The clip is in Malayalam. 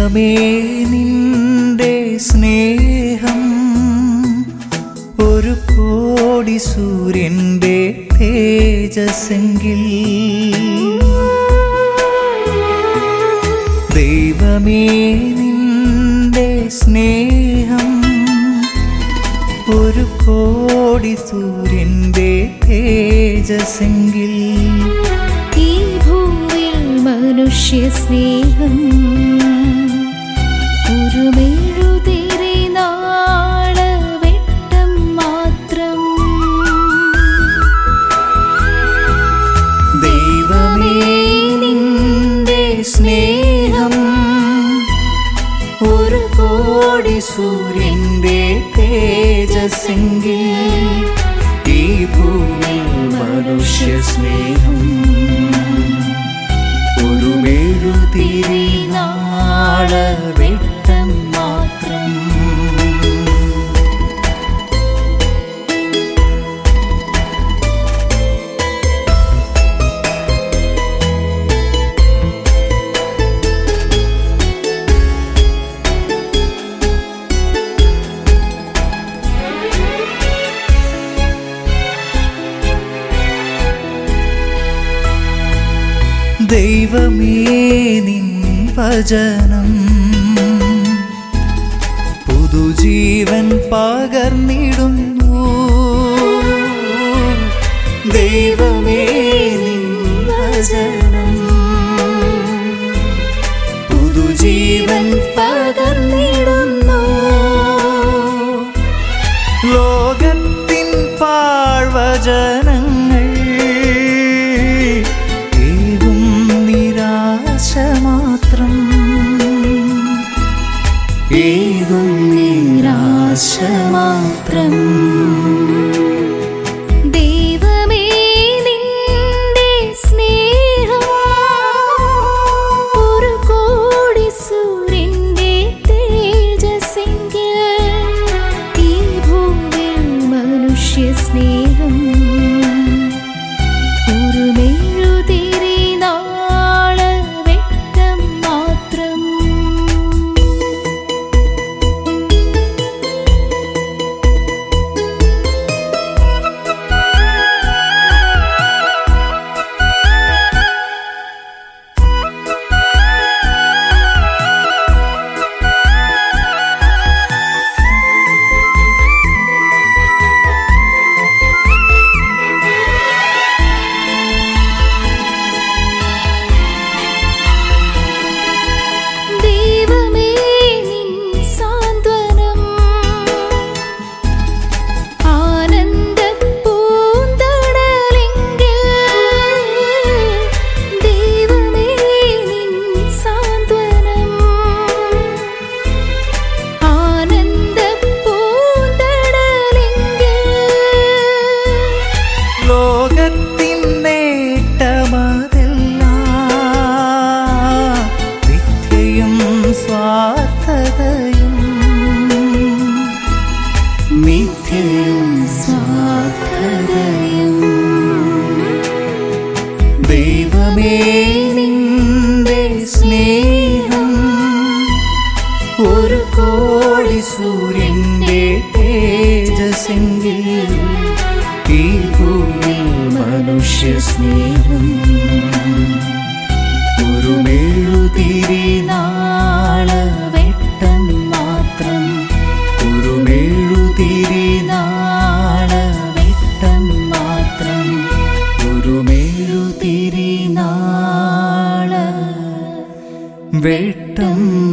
ദൈവമേ നിന്റെ സ്നേഹം ഒരു കോടി സൂര്യന്റെ തേജസ്സെങ്കിൽ ദൈവമേ നിന്റെ സ്നേഹം ഒരു കോടി സൂര്യന്റെ തേജസ്സെങ്കിൽ ഈ ഭൂവിൽ മനുഷ്യ സ്നേഹം ഒരു മെഴുതിരി നാള് വെട്ടം മാത്രം ദൈവമേ നിന്റെ സ്നേഹം ഒരു കോടി സൂര്യന്റെ തേജസ്സെങ്കിൽ ഈ ഭൂമിൽ മനുഷ്യ സ്നേഹം ഒരു മെഴുതിരി നാള വെട്ടം മാത്രം ദൈവമേ നിൻ വചനം പുതുജീവൻ പകർന്നിടുന്നു ദൈവമേ നിൻ വചനം പുതുജീവൻ പകർന്നിടുന്നു ലോകത്തിൻ പാഴ്വചനങ്ങൾ ഏകും നിരാശ മാത്രം ഏകും നിരാശ മാത്രം ദൈവമേ നിന്റെ സ്നേഹം ഒരു കോടി സൂര്യന്റെ തേജസ്സെങ്കിൽ ഈ ഭൂവിൽ മനുഷ്യ സ്നേഹം ഒരു മെഴുതിരി നാള് വെട്ടം മാത്രം ദൈവമേ നിൻ സാന്ത്വനം ആനന്ദപ്പൂന്തണലെങ്കിൽ ദൈവമേ നിൻ സാന്ത്വനം ആനന്ദപ്പൂന്തണലെങ്കിൽ ലോകത്തിൻ നേട്ടമതെല്ലാം മിഥ്യയും സ്വാർത്ഥതയും മിഥ്യയും സ്വാർത്ഥതയും ദൈവമേ നിന്റെ സ്നേഹം ഒരു കോടി സൂര്യന്റെ തേജസ്സെങ്കിൽ ഈ ഭൂമിയിൽ മനുഷ്യ സ്നേഹം ഒരു മെഴുതിരി നാള വെട്ടം മാത്രം ഒരു മെഴുതിരി നാള വെട്ടം മാത്രം ഒരു മെഴുതിരി നാള വെട്ടം